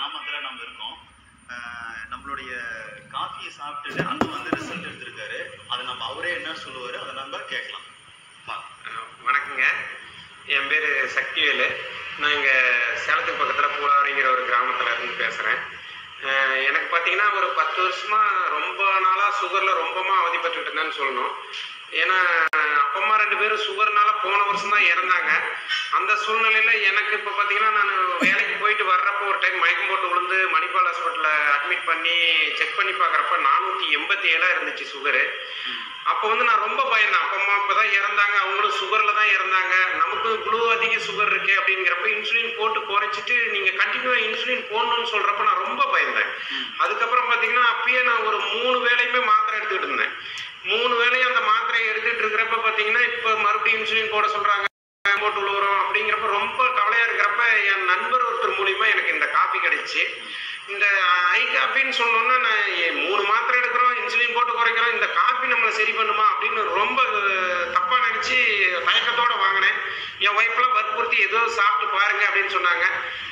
கிராமத்துல நம்ம இருக்கோம் அஹ் நம்மளுடைய காஃபியை சாப்பிட்டுட்டு அங்க வந்து ரிசல்ட் எடுத்திருக்காரு அதை நம்ம அவரே என்ன சொல்லுவாரு அதை நம்ம கேட்கலாம் வாங்க. அஹ் வணக்கங்க என் பேர் சக்திவேலு நான் இங்கே சேலத்துக்கு பக்கத்தில் பூலாவரிங்கிற ஒரு கிராமத்தில் இருந்து பேசுகிறேன் எனக்கு பார்த்தீங்கன்னா ஒரு பத்து வருஷமாக ரொம்ப நாளாக சுகரில் ரொம்பமா அவதிப்பட்டுட்டு இருந்தேன்னு சொல்லணும் ஏன்னா அப்பா அம்மா ரெண்டு பேரும் சுகர்னால போன வருஷம் தான் இறந்தாங்க அந்த சூழ்நிலையில் எனக்கு இப்போ பார்த்தீங்கன்னா நான் வேலைக்கு போயிட்டு வர்றப்போ ஒரு டைம் மயக்கம் போட்டு விழுந்து மணிப்பால் ஹாஸ்பிட்டலில் அட்மிட் பண்ணி செக் பண்ணி பார்க்குறப்ப நானூற்றி எண்பத்தி ஏழாக இருந்துச்சு சுகரு அப்போ வந்து நான் ரொம்ப பயந்தேன் அப்பா அம்மா இப்போ தான் இறந்தாங்க அவங்களும் சுகரில் தான் இறந்தாங்க நமக்கு இவ்வளோ அதிக சுகர் இருக்கே அப்படிங்கிறப்ப இன்சுலின் போட்டு குறைச்சிட்டு நீங்கள் கண்டினியூவாக இன்சுலின் போடணும்னு சொல்கிறப்ப நான் ரொம்ப பயந்தேன் அதுக்கப்புறம் பார்த்தீங்கன்னா அப்பயே நான் ஒரு மூணு வேளையுமே மாத்திரை எடுத்துக்கிட்டு இருந்தேன் மூணு வேளையும் அந்த மாத்திரையை எடுத்துட்டு இருக்கிறப்ப பார்த்தீங்கன்னா இப்போ மறுபடியும் இன்சுலின் போட சொல்கிறாங்க போட்டு விழுவுறோம் அப்படிங்கிறப்ப ரொம்ப கவலையாக இருக்கிறப்ப என் நண்பர் ஒருத்தர் மூலியமா எனக்கு இந்த காப்பி கிடைச்சு இந்த ஐ காப்பின்னு சொன்னோன்னா நான் ஏ- மூணு மாத்திரை எடுக்கிறோம் இன்சுலின் போட்டு குறைக்கிறோம் இந்த காப்பி நம்மளை சரி பண்ணுமா அப்படின்னு ரொம்ப அஹ், தப்பா நினச்சி தயக்கத்தோட வாங்கினேன் என் ஒய்ஃப்லாம் வற்புறுத்தி ஏதோ சாப்பிட்டு பாருங்க அப்படின்னு சொன்னாங்க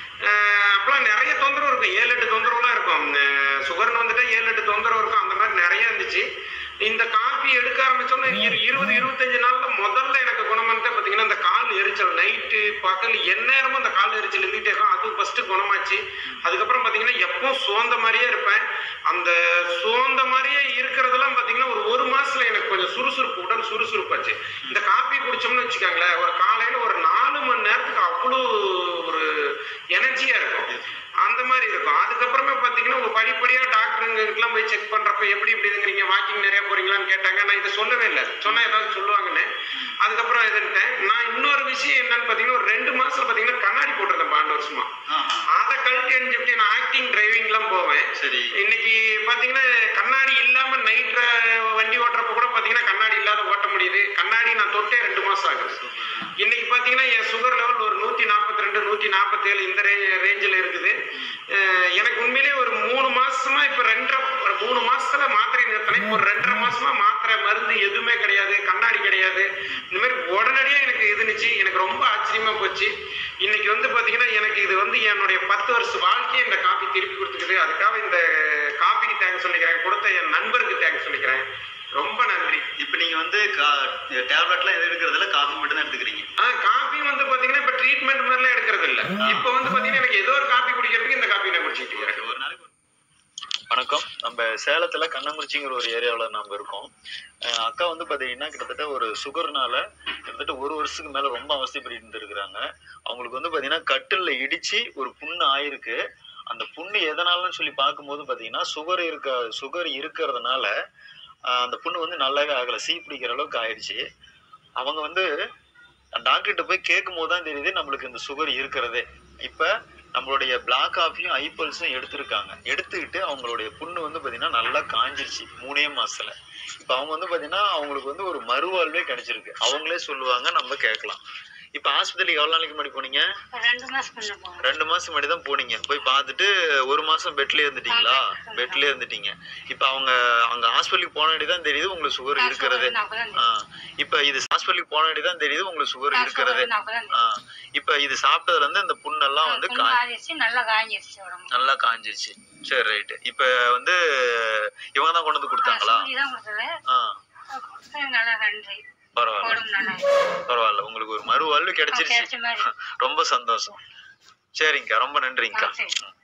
அஹ், அப்பெல்லாம் நிறைய தொந்தரவு இருக்கும் ஏழு எட்டு தொந்தரவுலாம் இருக்கும் அஹ், சுகர்னு வந்துட்டா ஏழு எட்டு தொந்தரவு இருக்கும் அந்த மாதிரி நிறைய இருந்துச்சு இந்த காப்பி எடுக்க ஆரம்பிச்சோன்னா இரு- இருபது இருபத்தஞ்சு நாள்ல முதல்ல எனக்கு குணமானதே பார்த்தீங்கன்னா இந்த கால் எரிச்சல் நைட்டு பகல் எந்நேரமும் அந்த கால் எரிச்சல் இருந்துகிட்டே இருக்கும் அது ஃபர்ஸ்ட் குணமாச்சு அதுக்கப்புறம் பார்த்தீங்கன்னா எப்பவும் சோர்ந்த மாதிரியே இருப்பேன் அந்த சோர்ந்த மாதிரியே இருக்கிறதெல்லாம் பார்த்தீங்கன்னா ஒரு ஒரு மாசத்துல எனக்கு கொஞ்சம் சுறுசுறுப்பு உடல் சுறுசுறுப்பாச்சு இந்த காப்பி குடிச்சோம்னு வச்சுக்கோங்களேன் ஒரு காலையில ஒரு நாலு மணி நேரத்துக்கு அவ்வளோ ஒரு எனர்ஜியா இருக்கும் அந்த மாதிரி இருக்கும் அதுக்கப்புறமே பார்த்தீங்கன்னா ஒரு படிப்படியா டாக்டருங்களுக்குலாம் போய் செக் பண்றப்ப எப்படி இப்படி இதுங்கிறீங்க வாக்கிங் நிறைய போறீங்களான்னு கேட்டாங்க நான் இதை சொல்லவே இல்லை சொன்னா ஏதாவது சொல்லுவாங்கன்னு அதுக்கப்புறம் இதுன்ட்டேன் நான் இன்னொரு விஷயம் என்னன்னு பார்த்தீங்கன்னா ஒரு ரெண்டு மாசம் பார்த்தீங்கன்னா கண்ணாடி போட்டிருந்தேன் பன்னெண்டு வருஷமா ஆஹா. அதை கழட்டி அணிஞ்சுட்டு நான் ஆக்டிங் டிரைவிங்லாம் போவேன் சரி இன்னைக்கு பாத்தீங்கன்னா கண்ணாடி இல்லாம நைட் வண்டி ஓட்டுறப்ப கூட பாத்தீங்கன்னா கண்ணாடி இல்லாத ஓட்ட முடியுது கண்ணாடி நான் தொட்டே ரெண்டு மாசம் ஆகுது இன்னைக்கு பாத்தீங்கன்னா என் சுகர் லெவல் ஒரு நூத்தி நாற்பத்தி ரெண்டு நூத்தி நாற்பத்தேழு இந்த ரே ரேஞ்சில் இருக்குது அஹ் எனக்கு உண்மையிலேயே ஒரு மூணு மாசமா இப்ப ரெண்டரை ஒரு மூணு மாசத்துல மாத்திரை நிறுத்தினேன் இப்போ ஒரு ரெண்டரை மாசமா மாத்திரை மருந்து எதுவுமே கிடையாது கண்ணாடி கிடையாது இந்த மாதிரி உடனடியாக எனக்கு இதுனுச்சு எனக்கு ரொம்ப ஆச்சரியமா போச்சு இன்னைக்கு வந்து பாத்தீங்கன்னா எனக்கு இது வந்து என்னுடைய பத்து வருஷ வாழ்க்கையை இந்த காப்பி திருப்பி கொடுத்துக்குது அதுக்காக இந்த காப்பிக்கு தேங்க்ஸ் சொல்லிக்கிறேன் கொடுத்த என் நண்பருக்கு தேங்க்ஸ் சொல்லிக்கிறேன் ரொம்ப நன்றி இப்போ நீங்க வந்து டேப்லெட்லாம் எது எடுக்கிறதுல காஃபி மட்டும் தான் எடுத்துக்கிறீங்க ஆ காபி வந்து பாத்தீங்கன்னா இப்ப ட்ரீட்மெண்ட் மாதிரிலாம் எடுக்கிறது இல்ல இப்ப வந்து பாத்தீங்கன்னா எனக்கு ஏதோ ஒரு காப்பி குடிக்கிறதுக்கு இந்த காப்பி நான் குடிச்சிட்டு இருக்கிறேன் ஒரு நாளைக்கு வணக்கம் நம்ம சேலத்துல கண்ணங்குறிச்சிங்கிற ஒரு ஏரியாவில் நம்ம இருக்கோம் அஹ் அக்கா வந்து பாத்தீங்கன்னா கிட்டத்தட்ட ஒரு சுகர்னால கிட்டத்தட்ட ஒரு வருஷத்துக்கு மேல ரொம்ப அவஸ்தைப்பட்டு இருந்திருக்கிறாங்க அவங்களுக்கு வந்து பாத்தீங்கன்னா கட்டில்ல இடிச்சு ஒரு புண்ணு ஆயிருக்கு அந்த புண்ணு எதனாலன்னு சொல்லி பார்க்கும்போது பாத்தீங்கன்னா சுகர் இருக்க சுகர் இருக்கிறதுனால அஹ் அந்த புண்ணு வந்து நல்லாவே ஆகலை சீ பிடிக்கிற அளவுக்கு ஆயிடுச்சு அவங்க வந்து டாக்டர்கிட்ட போய் கேட்கும் போது தான் தெரியுது நம்மளுக்கு இந்த சுகர் இருக்கிறதே இப்போ நம்மளுடைய பிளாக் காஃபியும் ஐப்பல்ஸும் எடுத்திருக்காங்க எடுத்துக்கிட்டு அவங்களுடைய புண்ணு வந்து பார்த்தீங்கன்னா நல்லா காஞ்சிருச்சு மூணே மாசத்துல இப்போ அவங்க வந்து பார்த்தீங்கன்னா அவங்களுக்கு வந்து ஒரு மறுவாழ்வே கிடைச்சிருக்கு அவங்களே சொல்லுவாங்க நம்ம கேட்கலாம் இப்போ ஆஸ்பத்திரிக்கு எவ்வளோ நாளைக்கு முன்னாடி போனீங்க ரெண்டு மாசம் பண்ண போகிறோம் ரெண்டு மாசம் முன்னாடி தான் போனீங்க போய் பார்த்துட்டு ஒரு மாசம் பெட்லயே இருந்துட்டீங்களா பெட்லயே இருந்துட்டீங்க இப்போ அவங்க அங்க ஹாஸ்பிட்டலுக்கு போனாடி தான் தெரியுது உங்களுக்கு சுகர் இருக்கிறது ஆ இப்போ இது ஹாஸ்பிட்டலுக்கு போனாடி தான் தெரியுது உங்களுக்கு சுகர் இருக்கிறது ஆ இப்போ இது சாப்பிட்டதுல இருந்து இந்த புண்ணெல்லாம் வந்து கா ஆயிடுச்சு நல்லா காஞ்சிருச்சு உடம்பு நல்லா காஞ்சிருச்சு சரி ரைட்டு இப்போ வந்து இவங்க தான் கொண்டு வந்து கொடுத்தாங்களா சொல்லி தான் கொடுத்தது ஆ கொடுத்தது நல்லா நன்றி பரவாயில்ல உடம்பு நல்லா பரவாயில்ல உங்களுக்கு ஒரு மறுவாழ்வு கிடைச்சிருச்சு கிடைச்ச மாதிரி ரொம்ப சந்தோஷம் சரிங்கக்கா ரொம்ப நன்றிங்கக்கா ஆ, சரி. ம்.